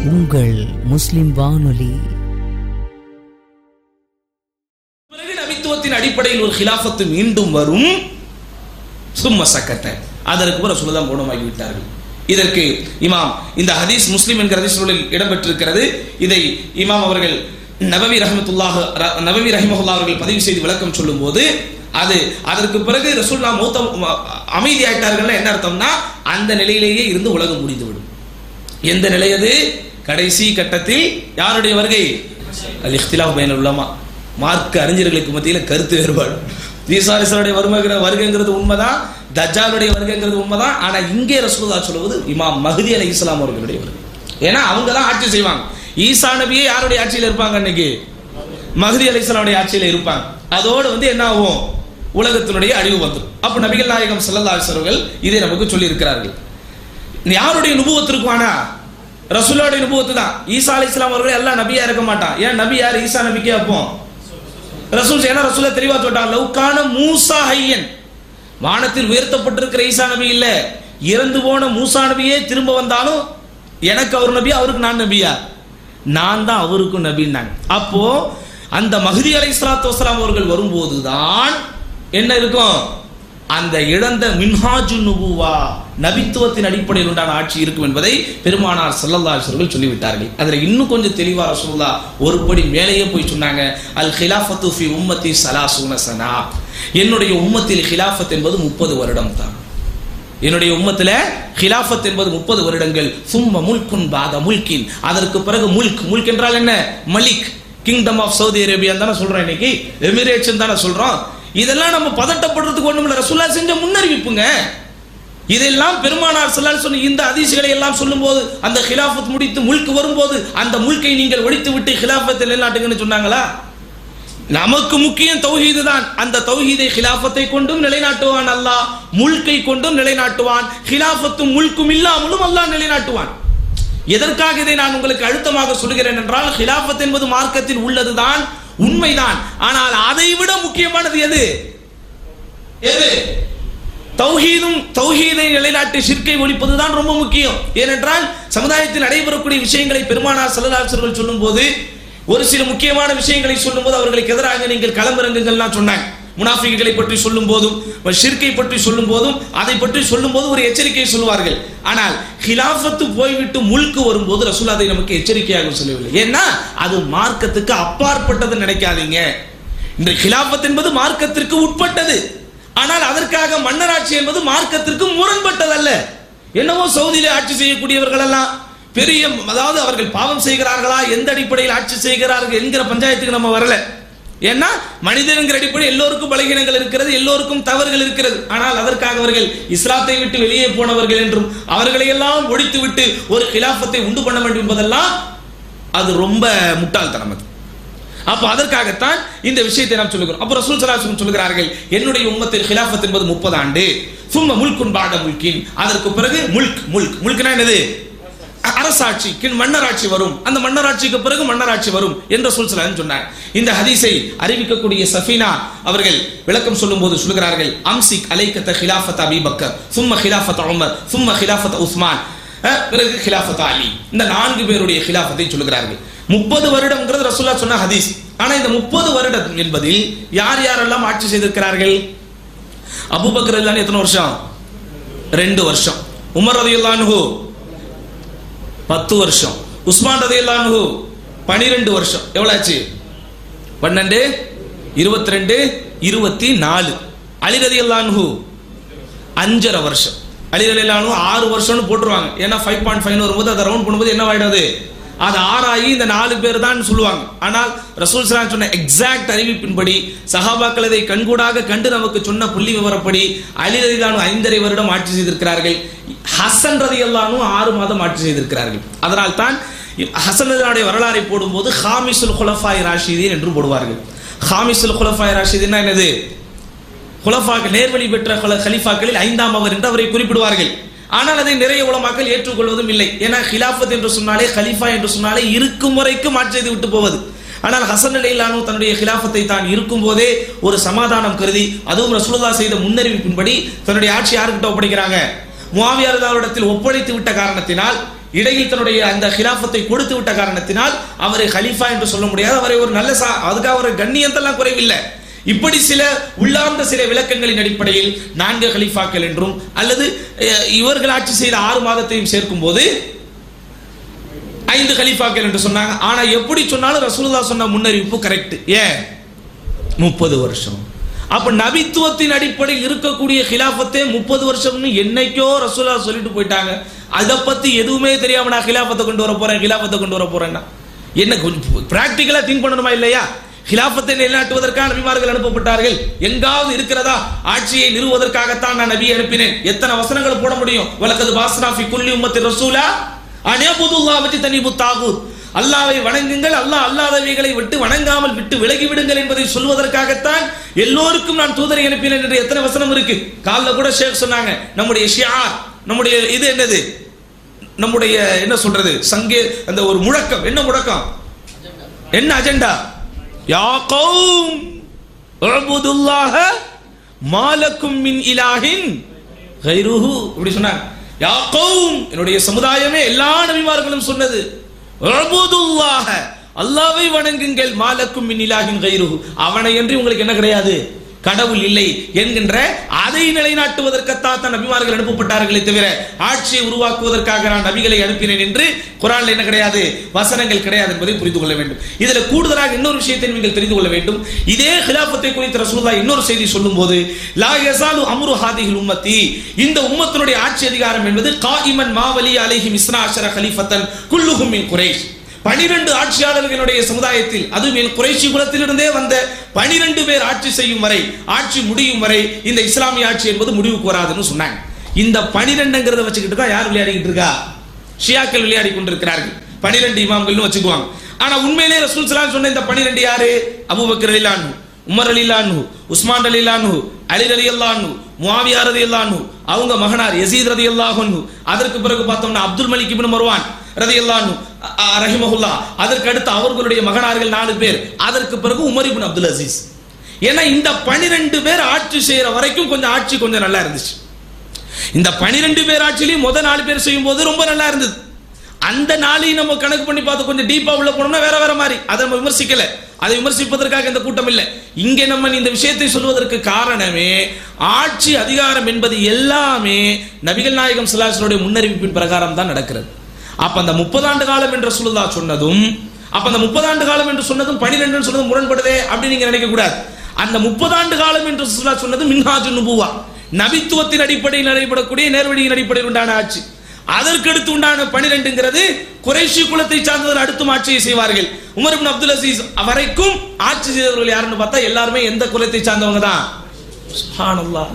உங்கள் முஸ்லிம் வானொலி பிறகு நபித்துவத்தின் அடிப்படையில் ஒரு ஹிலாஃபத்து மீண்டும் வரும் சும்ம சக்கத்த அதற்கு பிறகு சொல்லதான் மௌனமாகி விட்டார்கள் இதற்கு இமாம் இந்த ஹதீஸ் முஸ்லிம் என்கிற ஹதீஸ் நூலில் இடம்பெற்றிருக்கிறது இதை இமாம் அவர்கள் நபவி ரஹமத்துல்லாஹ் ர- நபவி ரஹிமஹுல்லா அவர்கள் பதிவு செய்து விளக்கம் சொல்லும்போது அது அதற்கு பிறகு ரசூல்லா மௌத்த அமைதி ஆயிட்டார்கள்னா என்ன அர்த்தம்னா அந்த நிலையிலேயே இருந்து உலகம் முடிந்துவிடும் எந்த நிலை அது கடைசி கட்டத்தில் யாருடைய வருகை அல் இஃப்திலாஃப் பைனல் உலமா மார்க்க அறிஞர்களுக்கு மத்தியில் கருத்து வேறுபாடு ஈசாரிசனுடைய வருகைங்கிற வருகைங்கிறது உண்மைதான் தஜ்ஜாலுடைய வருகைங்கிறது உண்மைதான் ஆனா இங்கே ரசூலுல்லா சொல்லுவது இமாம் மஹதி அலை இஸ்லாம் அவர்களுடைய வருகை ஏன்னா அவங்க தான் ஆட்சி செய்வாங்க ஈசா நபியே யாருடைய ஆட்சியில் இருப்பாங்க அன்னைக்கு மஹதி அலை இஸ்லாமுடைய ஆட்சியில் இருப்பாங்க அதோடு வந்து என்ன ஆகும் உலகத்தினுடைய அழிவு வந்துடும் அப்ப நபிகள் நாயகம் ஸல்லல்லாஹு அலைஹி அவர்கள் இதை நமக்கு சொல்லி இருக்கிறார்கள் யாருடைய நுபுவத்து இருக்குவானா ரசூலோடைய நுபுவத்து தான் ஈசா அலி இஸ்லாம் அவர்கள் எல்லாம் நபியா இருக்க மாட்டான் ஏன் நபி யார் ஈசா நபிக்கே அப்போ ரசூல் ஏன்னா ரசூல தெளிவா சொல்லிட்டான் லவ்கான மூசா ஹையன் வானத்தில் உயர்த்தப்பட்டிருக்கிற ஈசா நபி இல்ல இறந்து போன மூசா நபியே திரும்ப வந்தாலும் எனக்கு அவர் நபி அவருக்கு நான் நபியா நான் தான் அவருக்கும் நபின்னாங்க அப்போ அந்த மஹதி அலை இஸ்லாத்து வஸ்லாம் அவர்கள் வரும்போதுதான் என்ன இருக்கும் அந்த இழந்த மின்ஹாஜு நுபுவா நபித்துவத்தின் அடிப்படையில் உண்டான ஆட்சி இருக்கும் என்பதை பெருமானார் ஸல்லல்லாஹு அலைஹி அவர்கள் சொல்லிவிட்டார்கள் அதில் இன்னும் கொஞ்சம் தெளிவா ரசூலுல்லாஹ் ஒரு படி மேலேயே போய் சொன்னாங்க அல் ஹிலாஃபத்து ஃபி உம்மத்தி சலாசூன சனா என்னுடைய உம்மத்தில் ஹிலாஃபத் என்பது முப்பது வருடம் தான் என்னுடைய உம்மத்துல ஹிலாஃபத் என்பது முப்பது வருடங்கள் சும்ம முல்குன் பாத முல்கின் அதற்கு பிறகு முல்க் முல்க் என்றால் என்ன மலிக் கிங்டம் ஆஃப் சவுதி அரேபியா தானே சொல்றோம் இன்னைக்கு எமிரேட்ஸ் தானே சொல்றோம் இதெல்லாம் நம்ம பதட்டப்படுறதுக்கு ஒண்ணும் இல்ல ரசூல்லா செஞ்ச முன்னறிவிப்புங்க இதெல்லாம் பெருமானார் ஸல்லல்லாஹு சொன்ன இந்த அதிசயங்களை எல்லாம் சொல்லும்போது அந்த ஹிலாஃபத் முடித்து முல்க் வரும்போது அந்த முல்கை நீங்கள் ஒழித்து விட்டு ஹிலாஃபத்தை நிலைநாட்டுங்கன்னு சொன்னாங்களா நமக்கு முக்கியம் தௌஹீது தான் அந்த தௌஹீதை ஹிலாஃபத்தை கொண்டும் நிலைநாட்டுவான் அல்லாஹ் முல்கை கொண்டும் நிலைநாட்டுவான் ஹிலாஃபத்தும் முல்கும் இல்லாமலும் அல்லாஹ் நிலைநாட்டுவான் எதற்காக இதை நான் உங்களுக்கு அழுத்தமாக சொல்கிறேன் என்றால் ஹிலாஃபத் என்பது மார்க்கத்தில் உள்ளதுதான் உண்மைதான் ஆனால் அதை விட முக்கியமானது எது எது தௌஹீதும் தௌஹீதை நிலைநாட்டி ஷிர்கை ஒழிப்பதுதான் ரொம்ப முக்கியம் ஏனென்றால் சமுதாயத்தில் நடைபெறக்கூடிய விஷயங்களை பெருமானார் செல்லதாசர்கள் சொல்லும்போது ஒரு சில முக்கியமான விஷயங்களை சொல்லும்போது அவர்களுக்கு எதிராக நீங்கள் களமிறங்குங்கள்லாம் சொன்னாங்க முனாஃபிகளை பற்றி சொல்லும் போதும் ஷிர்கை பற்றி சொல்லும் போதும் அதை பற்றி சொல்லும் போது ஒரு எச்சரிக்கையை சொல்வார்கள் ஆனால் ஹிலாஃபத்து போய்விட்டு முழுக்கு வரும்போது ரசூல் அதை நமக்கு எச்சரிக்கையாக சொல்லவில்லை ஏன்னா அது மார்க்கத்துக்கு அப்பாற்பட்டது நினைக்காதீங்க இன்று ஹிலாஃபத் என்பது மார்க்கத்திற்கு உட்பட்டது ஆனால் அதற்காக மன்னராட்சி என்பது மார்க்கத்திற்கு முரண்பட்டதல்ல என்னவோ சவுதியில ஆட்சி செய்யக்கூடியவர்கள் எல்லாம் பெரிய அதாவது அவர்கள் பாவம் செய்கிறார்களா எந்த அடிப்படையில் ஆட்சி செய்கிறார்கள் என்கிற பஞ்சாயத்துக்கு நம்ம வரல ஏன்னா மனிதனுங்கிற அடிப்படையில் எல்லோருக்கும் பலகீனங்கள் இருக்கிறது எல்லோருக்கும் தவறுகள் இருக்கிறது ஆனால் அதற்காக அவர்கள் இஸ்லாத்தை விட்டு வெளியே போனவர்கள் என்றும் அவர்களை எல்லாம் ஒழித்து விட்டு ஒரு கிலாஃபத்தை உண்டு பண்ண வேண்டும் என்பதெல்லாம் அது ரொம்ப முட்டாள்தனம் அது அப்ப அதற்காகத்தான் இந்த விஷயத்தை நாம் சொல்லுகிறோம் அப்ப ரசூல் சலாசம் சொல்கிறார்கள் என்னுடைய உம்மத்தில் ஹிலாஃபத் என்பது முப்பது ஆண்டு சும்ம முல்குன் பாட முல்கின் அதற்கு பிறகு முல்க் முல்க் முல்க்னா என்னது அ- அரசாட்சி கின் மன்னராட்சி வரும் அந்த மன்னராட்சிக்கு பிறகு மன்னராட்சி வரும் என்று ரசூல் சலாசம் சொன்னார் இந்த ஹதீஸை அறிவிக்கக்கூடிய சஃபீனா அவர்கள் விளக்கம் சொல்லும்போது சொல்கிறார்கள் அம்சிக் அலைக்கத்த ஹிலாஃபத் அபி பக்கர் சும்ம ஹிலாஃபத் உமர் சும்ம ஹிலாஃபத் உஸ்மான் அஹ், பிறகு ஹிலாஃபத் அலி இந்த நான்கு பேருடைய ஹிலாஃபத்தை சொல்லுகிறார்கள் முப்பது வருடம்ங்கிறது ரசூல்லா சொன்ன ஹதீஸ் ஆனா இந்த முப்பது வருடம் என்பதில் யார் யாரெல்லாம் ஆட்சி செய்திருக்கிறார்கள் அபூபக்கர் ரலியல்லாஹு எத்தனை வருஷம் ரெண்டு வருஷம் உமர் ரதியுல்லான்ஹு பத்து வருஷம் உஸ்மான் ரதியுல்லான்ஹு பனிரெண்டு வருஷம் எவ்வளவு ஆச்சு பன்னெண்டு இருபத்தி ரெண்டு இருபத்தி நாலு அலி ரதியுல்லான்ஹு அஞ்சரை வருஷம் அலி ரலியல்லாஹு ஆறு வருஷம்னு போட்டுருவாங்க ஏன்னா ஃபைவ் பாயிண்ட் ஃபைவ் வரும்போது அதை ரவுண்ட் பண்ணும்போது என்ன ஆயிடாது அது ஆறாகி இந்த நாலு பேர் தான் சொல்லுவாங்க ஆனால் ரசூல் சலாம் சொன்ன எக்ஸாக்ட் அறிவிப்பின்படி சஹாபாக்கள் இதை கண்கூடாக கண்டு நமக்கு சொன்ன புள்ளி விவரப்படி அலி ரலியல்லாஹு ஐந்தரை வருடம் ஆட்சி செய்திருக்கிறார்கள் ஹசன் ரதியல்லாஹு ஆறு மாதம் ஆட்சி செய்திருக்கிறார்கள் அதனால் தான் ஹசன் ரலியல்லாஹுடைய வரலாறை போடும்போது ஹாமிசுல் குலஃபாய் ராஷிதீன் என்று போடுவார்கள் ஹாமிசுல் குலஃபாய் ராஷிதீன் என்னது குலஃபாக்கள் நேர்வழி பெற்ற குல- கலீஃபாக்களில் ஐந்தாம் அவர் என்று அவரை குறிப்பிடுவார்கள் ஆனால் அதை நிறைய உலமாக்கள் ஏற்றுக்கொள்வதும் இல்லை ஏன்னா ஹிலாஃபத் என்று சொன்னாலே கலீஃபா என்று சொன்னாலே இருக்கும் வரைக்கும் ஆட்சி செய்து விட்டு போவது ஆனால் ஹசன் அலைலானு தன்னுடைய ஹிலாஃபத்தை தான் இருக்கும் போதே ஒரு சமாதானம் கருதி அதுவும் ரசூலுல்லாஹ் செய்த முன்னறிவிப்பின்படி தன்னுடைய ஆட்சி யாருக்கிட்ட ஒப்படைக்கிறாங்க முவாவியாரதாரிடத்தில் ஒப்படைத்து விட்ட காரணத்தினால் இடையில் தன்னுடைய அந்த ஹிலாஃபத்தை கொடுத்து விட்ட காரணத்தினால் அவரை ஹலீஃபா என்று சொல்ல முடியாது அவரை ஒரு நல்ல சா அதுக்காக ஒரு கண்ணியத்தெல்லாம் குறைவில்லை இப்படி சில உள்ளார்ந்த சில விளக்கங்களின் அடிப்படையில் நான்கு ஹலீஃபாக்கள் என்றும் அல்லது அஹ், இவர்கள் ஆட்சி செய்த ஆறு மாதத்தையும் சேர்க்கும் போது ஐந்து கலீஃபாக்கள் என்று சொன்னாங்க ஆனா எப்படி சொன்னாலும் ரசூலுல்லாஹ் சொன்ன முன்னறிவிப்பு கரெக்ட் ஏன் முப்பது வருஷம் அப்ப நபித்துவத்தின் அடிப்படையில் இருக்கக்கூடிய ஹிலாஃபத்தே முப்பது வருஷம்னு என்னைக்கோ ரசூலா சொல்லிட்டு போயிட்டாங்க அதை பத்தி எதுவுமே தெரியாம நான் ஹிலாஃபத்தை கொண்டு வர போறேன் ஹிலாஃபத்தை கொண்டு வர போறேன்னா என்ன கொஞ்சம் பிராக்டிக்கலா திங்க் பண்ணணுமா இல்லையா ஹிலாஃபத்தை நிலைநாட்டுவதற்காக நபிமார்கள் அனுப்பப்பட்டார்கள் எங்காவது இருக்கிறதா ஆட்சியை நிறுவுவதற்காகத்தான் நான் நபியை அனுப்பினேன் எத்தனை வசனங்கள் போட முடியும் வலக்கது பாஸ்னாஃபி குல்லி உம்மத்தி ரசூலா அனேபுதுல்லா வச்சு தனிபு தாகூத் அல்லாவை வணங்குங்கள் அல்லாஹ் அல்லாதவைகளை விட்டு வணங்காமல் விட்டு விலகி விடுங்கள் என்பதை சொல்வதற்காகத்தான் எல்லோருக்கும் நான் தூதரை அனுப்பினேன் என்று எத்தனை வசனம் இருக்கு காலைல கூட ஷேக் சொன்னாங்க நம்முடைய ஷியார் நம்முடைய இது என்னது நம்முடைய என்ன சொல்றது சங்கே அந்த ஒரு முழக்கம் என்ன முழக்கம் என்ன அஜெண்டா யா கௌம் உஅ்புதுல்லாஹ மாலக்கும் மின் இலாஹின் கைருஹு இப்படி சொன்னாங்க யா கௌம் என்னுடைய சமுதாயமே எல்லா நபிமார்களும் சொன்னது உஅ்புதுல்லாஹ அல்லாஹ்வை வணங்குங்கள் மாலக்கும் மின் இலாஹின் கைருஹு அவனை என்று உங்களுக்கு என்ன கிடையாது கடவுள் இல்லை என்கின்ற அதை நிலைநாட்டுவதற்கத்தான் தான் நபிமார்கள் அனுப்பப்பட்டார்களே தவிர ஆட்சியை உருவாக்குவதற்காக நான் நபிகளை அனுப்பினேன் என்று குரான்ல என்ன கிடையாது வசனங்கள் கிடையாது என்பதை புரிந்து கொள்ள வேண்டும் இதுல கூடுதலாக இன்னொரு விஷயத்தை நீங்கள் தெரிந்து கொள்ள வேண்டும் இதே ஹிலாபத்தை குறித்த ரசூலுல்லாஹ் இன்னொரு செய்தி சொல்லும்போது லா யஸாலு அம்ரு ஹாதிஹில் உம்மத்தி இந்த உம்மத்தினுடைய ஆட்சி அதிகாரம் என்பது காயிமன் மாவலி அலைஹிம் இஸ்னா அஷர கலீஃபத்தன் குல்லுஹும் மின் குறைஷ் பனிரெண்டு ஆட்சியாளர்களுடைய சமுதாயத்தில் அதுவும் என் குறைச்சி குலத்திலிருந்தே வந்த பனிரெண்டு பேர் ஆட்சி செய்யும் வரை ஆட்சி முடியும் வரை இந்த இஸ்லாமிய ஆட்சி என்பது முடிவுக்கு வராதுன்னு சொன்னாங்க இந்த பனிரெண்டுங்கிறத வச்சுக்கிட்டு தான் யார் விளையாடிக்கிட்டு இருக்கா ஷியாக்கள் விளையாடி கொண்டிருக்கிறார்கள் பனிரெண்டு இமாம்கள்னு வச்சுக்குவாங்க ஆனா உண்மையிலே ரசூல் சலாம் சொன்ன இந்த பனிரெண்டு யாரு அபூபக்கர் அலிலானு உமர் அலிலானு உஸ்மான் அலிலானு அலி அலி அல்லானு முவாவியா ரதி அல்லானு அவங்க மகனார் யசீத் ரதி அல்லாஹு அதற்கு பிறகு பார்த்தோம்னா அப்துல் மலிக் இப்னு மர்வான் ரதி அல்லானு ரஹிமஹுல்லா அதற்கு அடுத்து அவர்களுடைய மகனார்கள் நாலு பேர் அதற்கு பிறகு உமர் இப்னு அப்துல் அசீஸ் ஏன்னா இந்த பனிரெண்டு பேர் ஆட்சி செய்யற வரைக்கும் கொஞ்சம் ஆட்சி கொஞ்சம் நல்லா இருந்துச்சு இந்த பனிரெண்டு பேர் ஆட்சியிலையும் முத நாலு பேர் செய்யும் போது ரொம்ப நல்லா இருந்தது அந்த நாளையும் நம்ம கணக்கு பண்ணி பார்த்து கொஞ்சம் டீப்பா உள்ள போனோம்னா வேற வேற மாதிரி அதை நம்ம விமர்சிக்கல அதை விமர்சிப்பதற்காக இந்த கூட்டம் இல்லை இங்கே நம்ம இந்த விஷயத்தை சொல்வதற்கு காரணமே ஆட்சி அதிகாரம் என்பது எல்லாமே நபிகள் நாயகம் சிலாசனுடைய முன்னறிவிப்பின் பிரகாரம் தான் நடக்கிறது அப்ப அந்த முப்பதாண்டு காலம் என்று சொல்லுதா சொன்னதும் அப்ப அந்த முப்பதாண்டு காலம் என்று சொன்னதும் பனிரெண்டு சொன்னதும் முரண்படுதே அப்படின்னு நீங்க நினைக்க கூடாது அந்த முப்பதாண்டு காலம் என்று சொல்லா சொன்னது மின்ஹாஜு நுபுவா நபித்துவத்தின் அடிப்படையில் நடைபெறக்கூடிய நேர்வழியின் அடிப்படையில் உண்டான ஆட்சி அதற்கடுத்து உண்டான பனிரெண்டுங்கிறது குறைஷி குலத்தை சார்ந்தவர் அடுத்தும் ஆட்சியை செய்வார்கள் உமர் இப்னு அப்துல் அசீஸ் வரைக்கும் ஆட்சி செய்தவர்கள் யாருன்னு பார்த்தா எல்லாருமே எந்த குலத்தை சார்ந்தவங்க தான் சுப்ஹானல்லாஹ்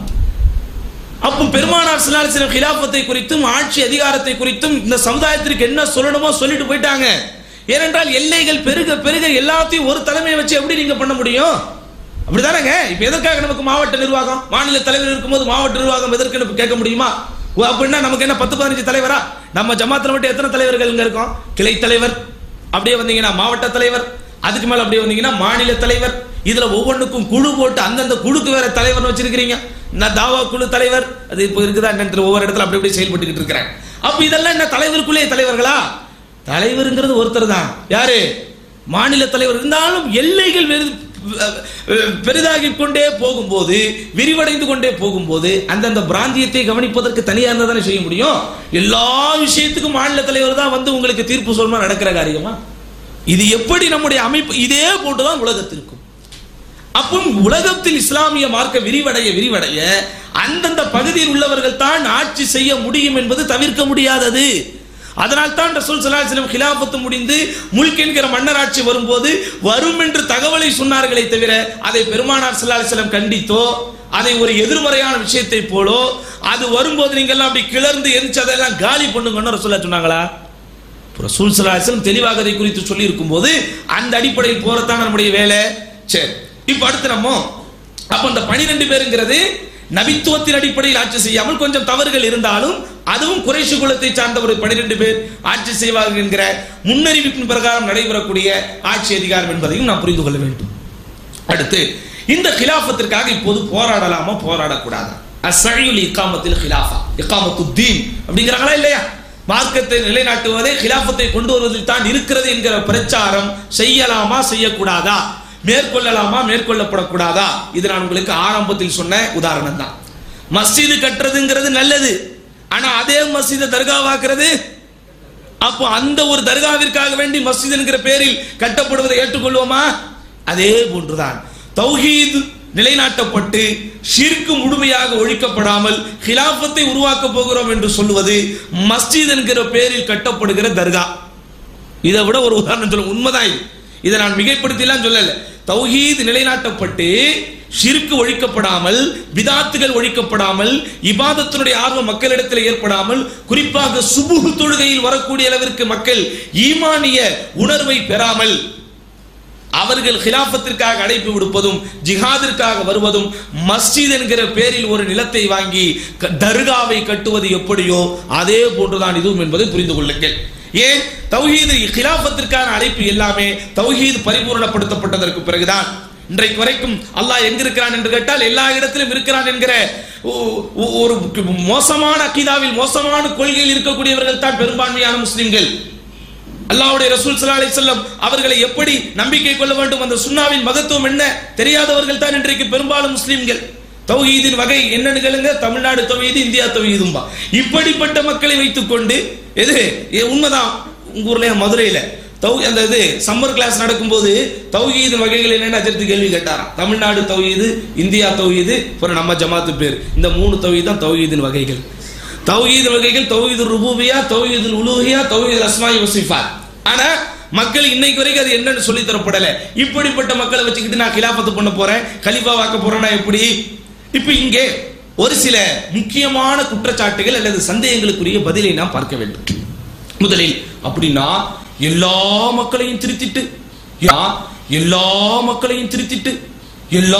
அப்போ பெருமானார் ஸல்லல்லாஹு அலைஹி வஸல்லம் கிலாஃபத்தை குறித்தும் ஆட்சி அதிகாரத்தை குறித்தும் இந்த சமுதாயத்திற்கு என்ன சொல்லணுமோ சொல்லிட்டு போயிட்டாங்க ஏனென்றால் எல்லைகள் பெருக பெருக எல்லாத்தையும் ஒரு தலைமையை வச்சு எப்படி நீங்க பண்ண முடியும் அப்படிதானங்க இப்ப எதற்காக நமக்கு மாவட்ட நிர்வாகம் மாநில தலைவர் இருக்கும்போது மாவட்ட நிர்வாகம் எதற்கு கேட்க முடியுமா ஓ, அப்படின்னா நமக்கு என்ன பத்து பதினஞ்சு தலைவரா நம்ம ஜமாத்துல மட்டும் எத்தனை தலைவர்கள் இங்க இருக்கோம் கிளை தலைவர் அப்படியே வந்தீங்கன்னா மாவட்ட தலைவர் அதுக்கு மேல அப்படியே வந்தீங்கன்னா மாநில தலைவர் இதுல ஒவ்வொன்றுக்கும் குழு போட்டு அந்தந்த குழுக்கு வேற தலைவர் வச்சிருக்கிறீங்க நான் தாவா குழு தலைவர் அது இப்போ இருக்குதா என்னன்னு தெரியல. ஒவ்வொரு இடத்துல அப்படி அப்படியே செயல்பட்டுக்கிட்டு இருக்கிறாங்க அப்ப இதெல்லாம் என்ன தலைவருக்குள்ளே தலைவர்களா தலைவருங்கிறது ஒருத்தர் தான் யாரு மாநில தலைவர் இருந்தாலும் எல்லைகள் வெறு- பெரிதாகி கொண்டே போகும்போது விரிவடைந்து கொண்டே போகும்போது அந்தந்த பிராந்தியத்தை கவனிப்பதற்கு தனியா இருந்தா தானே செய்ய முடியும் எல்லா விஷயத்துக்கும் மாநில தலைவர் தான் வந்து உங்களுக்கு தீர்ப்பு சொல்லமா நடக்கிற காரியமா இது எப்படி நம்முடைய அமைப்பு இதே போட்டுதான் உலகத்திற்கும் அப்போ உலகத்தில் இஸ்லாமிய மார்க்க விரிவடைய விரிவடைய அந்தந்த பகுதியில் உள்ளவர்கள் தான் ஆட்சி செய்ய முடியும் என்பது தவிர்க்க முடியாதது அதனால் தான் ரசூல் ஸல்லல்லாஹு அலைஹி வஸல்லம் கிலாஃபத்து முடிந்து முல்க் என்கிற மன்னராட்சி வரும்போது வரும் என்று தகவலை சொன்னார்களே தவிர அதை பெருமானார் ஸல்லல்லாஹு அலைஹி வஸல்லம் கண்டித்தோ அதை ஒரு எதிர்மறையான விஷயத்தை போலோ அது வரும்போது நீங்க எல்லாம் அப்படி கிளர்ந்து எரிச்சு அதெல்லாம் காலி பண்ணுங்கன்னு ரசூலா சொன்னாங்களா ரசூல் ஸல்லல்லாஹு அலைஹி வஸல்லம் தெளிவாக அதை குறித்து சொல்லி இருக்கும்போது அந்த அடிப்படையில் போறதான் நம்முடைய வேலை சரி இப்ப அடுத்து நம்ம அப்ப அந்த பனிரெண்டு பேருங்கிறது நபித்துவத்தின் அடிப்படையில் ஆட்சி செய்யாமல் கொஞ்சம் தவறுகள் இருந்தாலும் அதுவும் குறைஷி குலத்தை சார்ந்த ஒரு பனிரெண்டு பேர் ஆட்சி செய்வார்கள் என்கிற முன்னறிவிப்பின் பிரகாரம் நடைபெறக்கூடிய ஆட்சி அதிகாரம் என்பதையும் நாம் புரிந்து கொள்ள வேண்டும் அடுத்து இந்த கிலாஃபத்திற்காக இப்போது போராடலாமா போராடக்கூடாதா அசழியுல் இக்காமத்தில் கிலாஃபா இக்காமத்து தீன் அப்படிங்கிறாங்களா இல்லையா மார்க்கத்தை நிலைநாட்டுவதே கிலாஃபத்தை கொண்டு வருவதில் தான் இருக்கிறது என்கிற பிரச்சாரம் செய்யலாமா செய்யக்கூடாதா மேற்கொள்ளலாமா மேற்கொள்ளப்படக்கூடாதா இது நான் உங்களுக்கு ஆரம்பத்தில் சொன்ன உதாரணம் தான் மஸ்ஜிது கட்டுறதுங்கிறது நல்லது ஆனா அதே மஸ்ஜிதை தர்காவாக்குறது அப்போ அந்த ஒரு தர்காவிற்காக வேண்டி மஸ்ஜித் என்கிற பேரில் கட்டப்படுவதை ஏற்றுக்கொள்வோமா அதே போன்றுதான் தௌஹீத் நிலைநாட்டப்பட்டு ஷிர்க்கு முழுமையாக ஒழிக்கப்படாமல் ஹிலாஃபத்தை உருவாக்க போகிறோம் என்று சொல்லுவது மஸ்ஜித் என்கிற பேரில் கட்டப்படுகிற தர்கா இதை விட ஒரு உதாரணம் சொல்ல உண்மைதான் இது இதை நான் மிகைப்படுத்திலாம் சொல்லல தௌஹீத் நிலைநாட்டப்பட்டு ஷிர்க்கு ஒழிக்கப்படாமல் பிதாத்துகள் ஒழிக்கப்படாமல் இபாதத்தினுடைய ஆர்வம் மக்களிடத்தில் ஏற்படாமல் குறிப்பாக சுபுகு தொழுகையில் வரக்கூடிய அளவிற்கு மக்கள் ஈமானிய உணர்வை பெறாமல் அவர்கள் ஹிலாஃபத்திற்காக அழைப்பு விடுப்பதும் ஜிஹாதிற்காக வருவதும் மஸ்ஜித் என்கிற பேரில் ஒரு நிலத்தை வாங்கி க- தர்காவை கட்டுவது எப்படியோ அதே போன்றுதான் இதுவும் என்பதை புரிந்து கொள்ளுங்கள் ஏன் தௌஹீது ஹிலாஃபத்திற்கான அழைப்பு எல்லாமே தௌஹீது பரிபூரணப்படுத்தப்பட்டதற்கு பிறகுதான் இன்றைக்கு வரைக்கும் அல்லாஹ் எங்க இருக்கிறான் என்று கேட்டால் எல்லா இடத்திலும் இருக்கிறான் என்கிற ஒ- ஒ- ஒரு மோசமான அக்கீதாவில் மோசமான கொள்கையில் இருக்கக்கூடியவர்கள் தான் பெரும்பான்மையான முஸ்லிம்கள் அல்லாஹ்வுடைய ரசூல் ஸல்லல்லாஹு அலைஹி வஸல்லம் அவர்களை எப்படி நம்பிக்கை கொள்ள வேண்டும் அந்த சுன்னாவின் மகத்துவம் என்ன தெரியாதவர்கள் தான் இன்றைக்கு பெரும்பாலும் முஸ்லிம்கள் தௌஹீதின் வகை என்னன்னு கேளுங்க தமிழ்நாடு தௌஹீது இந்தியா தௌஹீதும்பா இப்படிப்பட்ட மக்களை வைத்துக்கொண்டு எது இது உண்மைதான் உங்க ஊர்ல மதுரையில தௌ அந்த இது சம்மர் கிளாஸ் நடக்கும்போது தௌஹீதின் வகைகள் என்னன்னு அஜர்த்து கேள்வி கேட்டாராம் தமிழ்நாடு தௌஹீது இந்தியா தௌஹீது அப்புறம் நம்ம ஜமாத்து பேர் இந்த மூணு தௌஹீத் தான் தௌஹீதின் வகைகள் தௌஹீத் வகைகள் தௌஹீது ருபூபியா தௌஹீது உலூஹியா தௌஹீது அஸ்மாயி வசிஃபாத் ஆனா மக்கள் இன்னைக்கு வரைக்கும் அது என்னன்னு சொல்லி தரப்படல இப்படிப்பட்ட மக்களை வச்சுக்கிட்டு நான் கிலாபத்து பண்ண போறேன் கலிஃபா வாக்க போறேன்னா எப்படி இப்ப இங்கே ஒரு சில முக்கியமான குற்றச்சாட்டுகள் அல்லது சந்தேகங்களுக்குரிய பதிலை நாம் பார்க்க வேண்டும் முதலில் அப்படின்னா எல்லா மக்களையும் திருத்திட்டு யா, எல்லா மக்களையும் திருத்திட்டு எல்லா